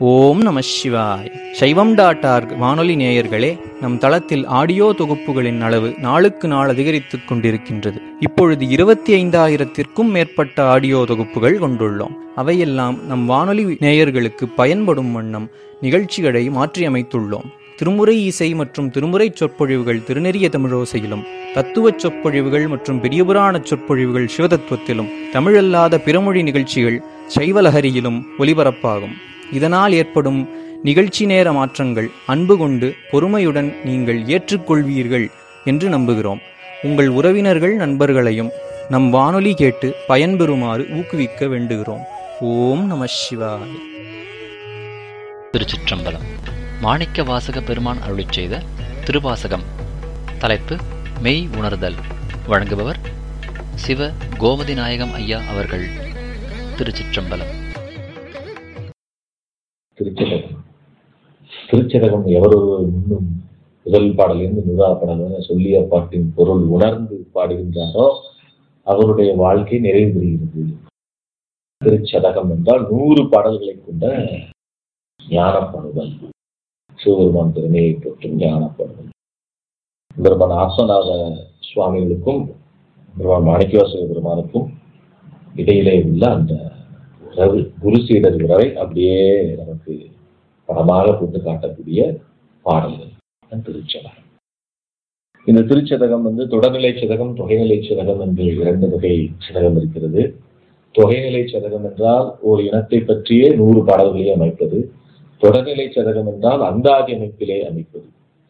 ஓம் நம சிவாய் சைவம் டாட் ஆர்க் வானொலி நேயர்களே நம் தளத்தில் ஆடியோ தொகுப்புகளின் அளவு நாளுக்கு நாள் அதிகரித்துக் கொண்டிருக்கின்றது இப்பொழுது இருபத்தி ஐந்தாயிரத்திற்கும் மேற்பட்ட ஆடியோ தொகுப்புகள் கொண்டுள்ளோம் அவையெல்லாம் நம் வானொலி நேயர்களுக்கு பயன்படும் வண்ணம் நிகழ்ச்சிகளை மாற்றியமைத்துள்ளோம் திருமுறை இசை மற்றும் திருமுறை சொற்பொழிவுகள் திருநெறிய தமிழோசையிலும் தத்துவச் சொற்பொழிவுகள் மற்றும் பெரியபுராண சொற்பொழிவுகள் சிவதத்துவத்திலும் தமிழல்லாத பிறமொழி நிகழ்ச்சிகள் சைவலஹரியிலும் ஒலிபரப்பாகும் இதனால் ஏற்படும் நிகழ்ச்சி நேர மாற்றங்கள் அன்பு கொண்டு பொறுமையுடன் நீங்கள் ஏற்றுக்கொள்வீர்கள் என்று நம்புகிறோம் உங்கள் உறவினர்கள் நண்பர்களையும் நம் வானொலி கேட்டு பயன்பெறுமாறு ஊக்குவிக்க வேண்டுகிறோம் ஓம் நம சிவாய் திருச்சிற்றம்பலம் மாணிக்க வாசக பெருமான் அருளிச் செய்த திருவாசகம் தலைப்பு மெய் உணர்தல் வழங்குபவர் சிவ கோமதி நாயகம் ஐயா அவர்கள் திருச்சிற்றம்பலம் திருச்சதகம் திருச்சதகம் எவரொரு முன்னும் முதல் பாடலிருந்து நூறா பாடல் சொல்லிய பாட்டின் பொருள் உணர்ந்து பாடுகின்றாரோ அவருடைய வாழ்க்கை நிறைவு பெறுகிறது திருச்சதகம் என்றால் நூறு பாடல்களை கொண்ட ஞானப்படுதல் சிவபெருமான் பெருமையை போற்றும் ஞானப்படுதல் பெருமான் ஆசநாத சுவாமிகளுக்கும் பெருமான் மாணிக்கவாசக பெருமானுக்கும் இடையிலே உள்ள அந்த உறவு குரு சீடர் உறவை அப்படியே நமக்கு படமாக போட்டு காட்டக்கூடிய பாடல்கள் தான் திருச்சதகம் இந்த திருச்சதகம் வந்து தொடர்நிலை சதகம் தொகைநிலை சதகம் என்று இரண்டு வகை சதகம் இருக்கிறது தொகைநிலை சதகம் என்றால் ஒரு இனத்தை பற்றியே நூறு பாடல்களை அமைப்பது தொடர்நிலை சதகம் என்றால் அந்தாதி அமைப்பிலே அமைப்பது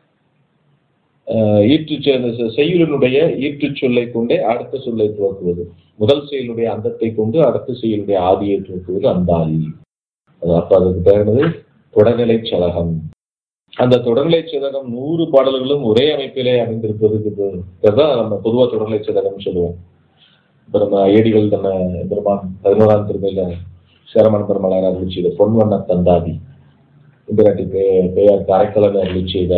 ஈற்று செய்யுளினுடைய ஈற்று சொல்லை கொண்டே அடுத்த சொல்லை துவக்குவது முதல் செயலுடைய அந்தத்தை கொண்டு அடுத்த செயலுடைய ஆதியை துவக்குவது அந்தாதி அது அப்ப அதுக்கு பேருனது தொடர்நிலை சதகம் அந்த தொடர்நிலை சதகம் நூறு பாடல்களும் ஒரே அமைப்பிலே அமைந்திருப்பதுக்கு தான் நம்ம பொதுவா தொடர்நிலை சதகம் சொல்லுவோம் இப்ப நம்ம ஏடிகள் நம்ம பெருமான் பதினோராம் திருமையில சேரமன் பெருமலார் அருளி செய்த பொன்வண்ண தந்தாதி இந்திராட்டி பெயர் காரைக்கலன் அருளி செய்த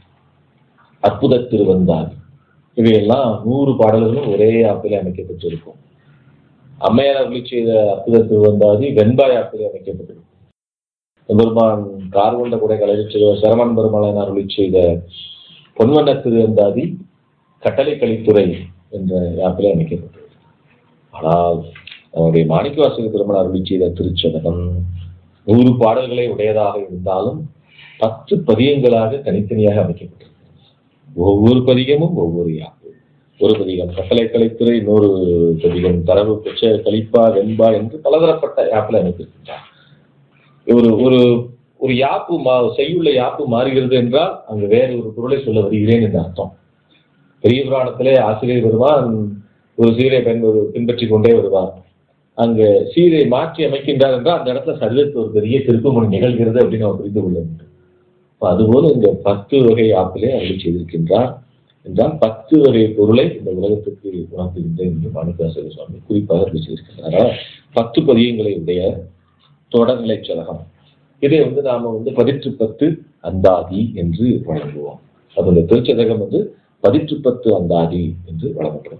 அற்புத திருவந்தாதி இவையெல்லாம் நூறு பாடல்களும் ஒரே ஆப்பிலே அமைக்கப்பட்டிருக்கும் அம்மையார் அருளி செய்த அற்புத திருவந்தாதி வெண்பாய் ஆப்பிலே அமைக்கப்பட்டிருக்கும் பெருமான் கார்கொண்ட கூட கலைச்சி சரமன் பெருமாளன் அருளி செய்த பொன்வண்ண திருவந்தாதி கட்டளை கலித்துறை என்ற ஆப்பிலே அமைக்கப்பட்டிருக்கும் ஆனால் நம்முடைய மாணிக்கவாசக பெருமாள் அருளி செய்த திருச்சதகம் நூறு பாடல்களை உடையதாக இருந்தாலும் பத்து பதியங்களாக தனித்தனியாக அமைக்கப்பட்டிருக்கு ஒவ்வொரு பதிகமும் ஒவ்வொரு யாப்பு ஒரு பதிகம் கட்டளை கலைத்துறை இன்னொரு பதிகம் தரவு பெற்ற கலிப்பா வெண்பா என்று பலதரப்பட்ட யாப்பில் அமைத்திருக்கின்றார் ஒரு ஒரு ஒரு யாப்பு மா செய்யுள்ள யாப்பு மாறுகிறது என்றால் அங்கு வேறு ஒரு பொருளை சொல்ல வருகிறேன் என்று அர்த்தம் பெரிய புராணத்திலே ஆசிரியர் வருவார் ஒரு சீரை பெண் ஒரு பின்பற்றி கொண்டே வருவார் அங்கு சீரை மாற்றி அமைக்கின்றார் என்றால் அந்த இடத்துல சரீரத்தில் ஒரு பெரிய திருப்புமுனை நிகழ்கிறது அப்படின்னு அவர் புரிந்து கொள்ள வேண்டும் அதுபோல இந்த பத்து வகை ஆப்பிலே அருள் செய்திருக்கின்றார் என்றால் பத்து வகை பொருளை இந்த உலகத்துக்கு உணர்த்துகின்ற என்று மாணிக்காசக சுவாமி குறிப்பாக அருள் செய்திருக்கின்றார் பத்து பதியங்களை உடைய தொடர்நிலை சலகம் இதை வந்து நாம வந்து பதிற்று பத்து அந்தாதி என்று வழங்குவோம் அதனுடைய திருச்சதகம் வந்து பதிற்று பத்து அந்தாதி என்று வழங்கப்படும்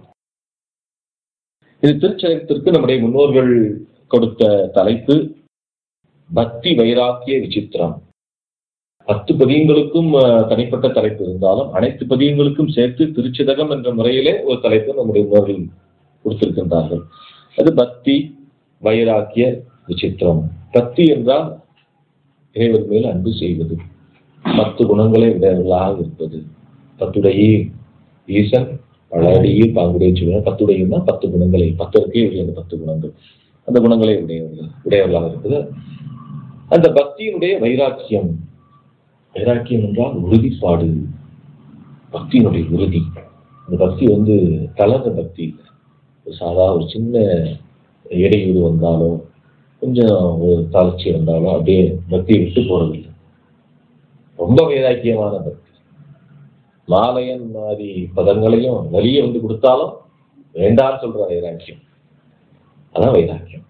இது திருச்சதகத்திற்கு நம்முடைய முன்னோர்கள் கொடுத்த தலைப்பு பக்தி வைராக்கிய விசித்திரம் பத்து பதியங்களுக்கும் தனிப்பட்ட தலைப்பு இருந்தாலும் அனைத்து பதியங்களுக்கும் சேர்த்து திருச்சிதகம் என்ற முறையிலே ஒரு தலைப்பு நம்முடைய முன்னோர்கள் கொடுத்திருக்கின்றார்கள் அது பக்தி வைராக்கிய விசித்திரம் பக்தி என்றால் இறைவர் மேல் அன்பு செய்வது பத்து குணங்களை உடையவர்களாக இருப்பது பத்துடைய ஈசன் பழைய பாங்குடைய சொல்லுவாங்க பத்துடையும்னா பத்து குணங்களை பத்திற்கே உரிய பத்து குணங்கள் அந்த குணங்களை உடையவர்கள் உடையவர்களாக இருப்பது அந்த பக்தியினுடைய வைராக்கியம் வைராக்கியம் என்றால் உறுதிப்பாடு பக்தியினுடைய உறுதி அந்த பக்தி வந்து தளர்ந்த பக்தி ஒரு சாதா ஒரு சின்ன இடையூறு வந்தாலும் கொஞ்சம் ஒரு தளர்ச்சி வந்தாலும் அப்படியே பக்தியை விட்டு போறதில்லை ரொம்ப வைராக்கியமான பக்தி மாலையன் மாதிரி பதங்களையும் வலியை வந்து கொடுத்தாலும் வேண்டாம்னு சொல்ற வைராக்கியம் அதான் வைராக்கியம்